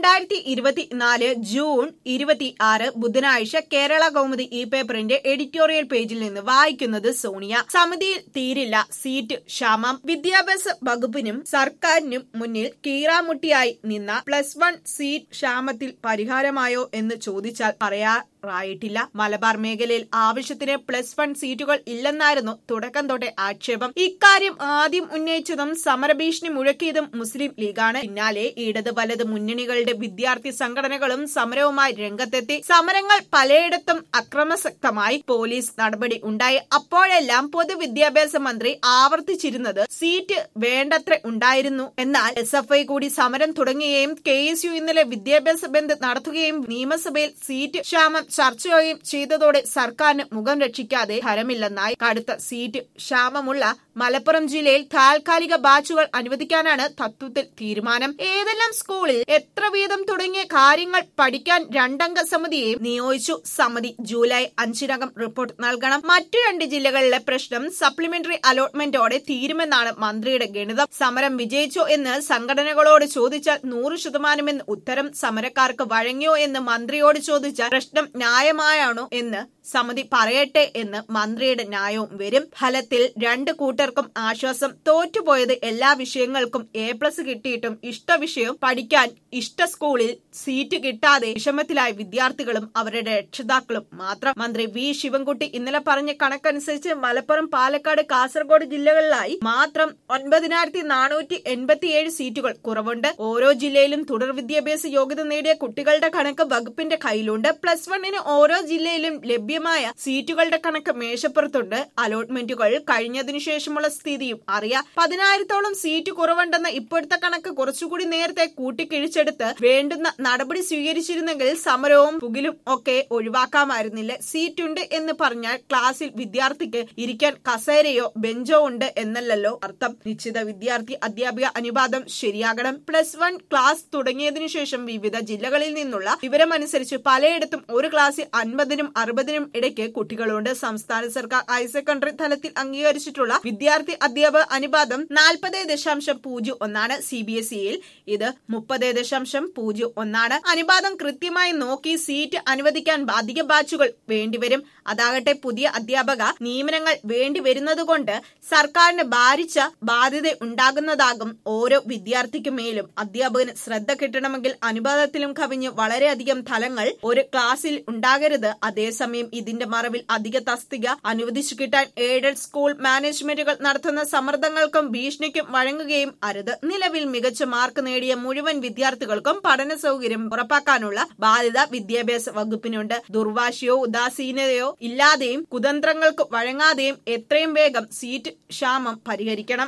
രണ്ടായിരത്തി ഇരുപത്തിനാല് ജൂൺ ഇരുപത്തി ആറ് ബുധനാഴ്ച കേരള കൗമുദി ഈ പേപ്പറിന്റെ എഡിറ്റോറിയൽ പേജിൽ നിന്ന് വായിക്കുന്നത് സോണിയ സമിതിയിൽ തീരില്ല സീറ്റ് ക്ഷാമം വിദ്യാഭ്യാസ വകുപ്പിനും സർക്കാരിനും മുന്നിൽ കീറാമുട്ടിയായി നിന്ന പ്ലസ് വൺ സീറ്റ് ക്ഷാമത്തിൽ പരിഹാരമായോ എന്ന് ചോദിച്ചാൽ പറയാ റായിട്ടില്ല മലബാർ മേഖലയിൽ ആവശ്യത്തിന് പ്ലസ് വൺ സീറ്റുകൾ ഇല്ലെന്നായിരുന്നു തുടക്കം തൊട്ടേ ആക്ഷേപം ഇക്കാര്യം ആദ്യം ഉന്നയിച്ചതും സമരഭീഷണി മുഴക്കിയതും മുസ്ലിം ലീഗാണ് പിന്നാലെ ഇടത് വലത് മുന്നണികളുടെ വിദ്യാർത്ഥി സംഘടനകളും സമരവുമായി രംഗത്തെത്തി സമരങ്ങൾ പലയിടത്തും അക്രമസക്തമായി പോലീസ് നടപടി ഉണ്ടായി അപ്പോഴെല്ലാം പൊതുവിദ്യാഭ്യാസ മന്ത്രി ആവർത്തിച്ചിരുന്നത് സീറ്റ് വേണ്ടത്ര ഉണ്ടായിരുന്നു എന്നാൽ എസ് എഫ് ഐ കൂടി സമരം തുടങ്ങുകയും കെ എസ് യു ഇന്നലെ വിദ്യാഭ്യാസ ബന്ദ് നടത്തുകയും നിയമസഭയിൽ സീറ്റ് ക്ഷാമം ചർച്ചയും ചെയ്തതോടെ സർക്കാരിന് മുഖം രക്ഷിക്കാതെ ഫലമില്ലെന്നായി കടുത്ത സീറ്റ് ക്ഷാമമുള്ള മലപ്പുറം ജില്ലയിൽ താൽക്കാലിക ബാച്ചുകൾ അനുവദിക്കാനാണ് തത്വത്തിൽ തീരുമാനം ഏതെല്ലാം സ്കൂളിൽ എത്ര വീതം തുടങ്ങിയ കാര്യങ്ങൾ പഠിക്കാൻ രണ്ടംഗ സമിതിയെ നിയോഗിച്ചു സമിതി ജൂലൈ അഞ്ചിനകം റിപ്പോർട്ട് നൽകണം മറ്റു രണ്ട് ജില്ലകളിലെ പ്രശ്നം സപ്ലിമെന്ററി അലോട്ട്മെന്റോടെ തീരുമെന്നാണ് മന്ത്രിയുടെ ഗണിതം സമരം വിജയിച്ചോ എന്ന് സംഘടനകളോട് ചോദിച്ചാൽ നൂറ് ശതമാനമെന്ന് ഉത്തരം സമരക്കാർക്ക് വഴങ്ങിയോ എന്ന് മന്ത്രിയോട് ചോദിച്ചാൽ പ്രശ്നം ന്യായമായാണോ എന്ന് സമിതി പറയട്ടെ എന്ന് മന്ത്രിയുടെ ന്യായവും വരും ഫലത്തിൽ രണ്ട് കൂട്ടർക്കും ആശ്വാസം തോറ്റുപോയത് എല്ലാ വിഷയങ്ങൾക്കും എ പ്ലസ് കിട്ടിയിട്ടും ഇഷ്ട വിഷയം പഠിക്കാൻ ഇഷ്ട സ്കൂളിൽ സീറ്റ് കിട്ടാതെ വിഷമത്തിലായ വിദ്യാർത്ഥികളും അവരുടെ രക്ഷിതാക്കളും മാത്രം മന്ത്രി വി ശിവൻകുട്ടി ഇന്നലെ പറഞ്ഞ കണക്കനുസരിച്ച് മലപ്പുറം പാലക്കാട് കാസർഗോഡ് ജില്ലകളിലായി മാത്രം ഒൻപതിനായിരത്തി നാനൂറ്റി എൺപത്തിയേഴ് സീറ്റുകൾ കുറവുണ്ട് ഓരോ ജില്ലയിലും തുടർ വിദ്യാഭ്യാസ യോഗ്യത നേടിയ കുട്ടികളുടെ കണക്ക് വകുപ്പിന്റെ കയ്യിലുണ്ട് പ്ലസ് വണ്ണിന് ഓരോ ജില്ലയിലും ലഭ്യമായ സീറ്റുകളുടെ കണക്ക് മേശപ്പുറത്തുണ്ട് അലോട്ട്മെന്റുകൾ കഴിഞ്ഞതിനു ശേഷമുള്ള സ്ഥിതിയും അറിയാം പതിനായിരത്തോളം സീറ്റ് കുറവുണ്ടെന്ന ഇപ്പോഴത്തെ കണക്ക് കുറച്ചുകൂടി നേരത്തെ കൂട്ടിക്കിഴിച്ചെടുത്ത് വേണ്ടുന്ന നടപടി സ്വീകരിച്ചിരുന്നെങ്കിൽ സമരവും പുകിലും ഒക്കെ ഒഴിവാക്കാമായിരുന്നില്ല സീറ്റുണ്ട് എന്ന് പറഞ്ഞാൽ ക്ലാസ്സിൽ വിദ്യാർത്ഥിക്ക് ഇരിക്കാൻ കസേരയോ ബെഞ്ചോ ഉണ്ട് എന്നല്ലല്ലോ അർത്ഥം നിശ്ചിത വിദ്യാർത്ഥി അധ്യാപിക അനുപാതം ശരിയാകണം പ്ലസ് വൺ ക്ലാസ് തുടങ്ങിയതിനു ശേഷം വിവിധ ജില്ലകളിൽ നിന്നുള്ള വിവരമനുസരിച്ച് പലയിടത്തും ഒരു ക്ലാസ്സിൽ അൻപതിനും അറുപതിനും ഇടയ്ക്ക് കുട്ടികളുണ്ട് സംസ്ഥാന സർക്കാർ ഹയർ സെക്കൻഡറി തലത്തിൽ അംഗീകരിച്ചിട്ടുള്ള വിദ്യാർത്ഥി അധ്യാപക അനുപാതം നാൽപ്പത് ദശാംശം പൂജ്യം ഒന്നാണ് സി ബി എസ് ഇയിൽ ഇത് മുപ്പത് ദശാംശം പൂജ്യം ഒന്നാണ് അനുപാതം കൃത്യമായി നോക്കി സീറ്റ് അനുവദിക്കാൻ അധിക ബാച്ചുകൾ വേണ്ടിവരും അതാകട്ടെ പുതിയ അധ്യാപക നിയമനങ്ങൾ വേണ്ടി വരുന്നതുകൊണ്ട് സർക്കാരിന് ഭാരിച്ച ബാധ്യത ഉണ്ടാകുന്നതാകും ഓരോ വിദ്യാർത്ഥിക്കു മേലും അധ്യാപകന് ശ്രദ്ധ കിട്ടണമെങ്കിൽ അനുപാതത്തിലും കവിഞ്ഞ് വളരെയധികം ഫലങ്ങൾ ഒരു ക്ലാസ്സിൽ ഉണ്ടാകരുത് അതേസമയം ഇതിന്റെ മറവിൽ അധിക തസ്തിക അനുവദിച്ചു കിട്ടാൻ എയ്ഡഡ് സ്കൂൾ മാനേജ്മെന്റുകൾ നടത്തുന്ന സമ്മർദ്ദങ്ങൾക്കും ഭീഷണിക്കും വഴങ്ങുകയും അരുത് നിലവിൽ മികച്ച മാർക്ക് നേടിയ മുഴുവൻ വിദ്യാർത്ഥികൾക്കും പഠന സൗകര്യം ഉറപ്പാക്കാനുള്ള ബാധ്യത വിദ്യാഭ്യാസ വകുപ്പിനുണ്ട് ദുർവാശിയോ ഉദാസീനതയോ ഇല്ലാതെയും കുതന്ത്രങ്ങൾക്ക് വഴങ്ങാതെയും എത്രയും വേഗം സീറ്റ് ക്ഷാമം പരിഹരിക്കണം